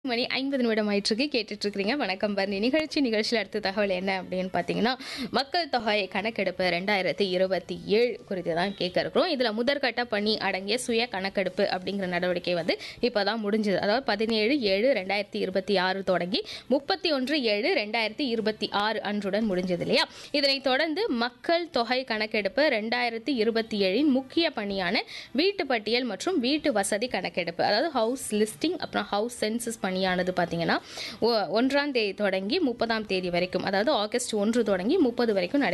மணி ஐம்பது நிமிடம் ஆயிட்டிருக்கு கேட்டுட்டு இருக்கிறீங்க வணக்கம் பரணி நிகழ்ச்சி நிகழ்ச்சியில் அடுத்த தகவல் என்ன அப்படின்னு பார்த்தீங்கன்னா மக்கள் தொகை கணக்கெடுப்பு ரெண்டாயிரத்தி இருபத்தி ஏழு குறித்து தான் கேட்க இருக்கிறோம் இதில் முதற்கட்ட பணி அடங்கிய சுய கணக்கெடுப்பு அப்படிங்கிற நடவடிக்கை வந்து இப்போ தான் முடிஞ்சது அதாவது பதினேழு ஏழு ரெண்டாயிரத்தி இருபத்தி ஆறு தொடங்கி முப்பத்தி ஒன்று ஏழு ரெண்டாயிரத்தி இருபத்தி ஆறு அன்றுடன் முடிஞ்சது இல்லையா இதனைத் தொடர்ந்து மக்கள் தொகை கணக்கெடுப்பு ரெண்டாயிரத்தி இருபத்தி ஏழின் முக்கிய பணியான வீட்டு பட்டியல் மற்றும் வீட்டு வசதி கணக்கெடுப்பு அதாவது ஹவுஸ் லிஸ்டிங் அப்புறம் ஹவுஸ் சென்சஸ் பணியானது பார்த்தீங்கன்னா ஒ- ஒன்றாம் தேதி தொடங்கி முப்பதாம் தேதி வரைக்கும் அதாவது ஆகஸ்ட் ஒன்று தொடங்கி முப்பது வரைக்கும் நடை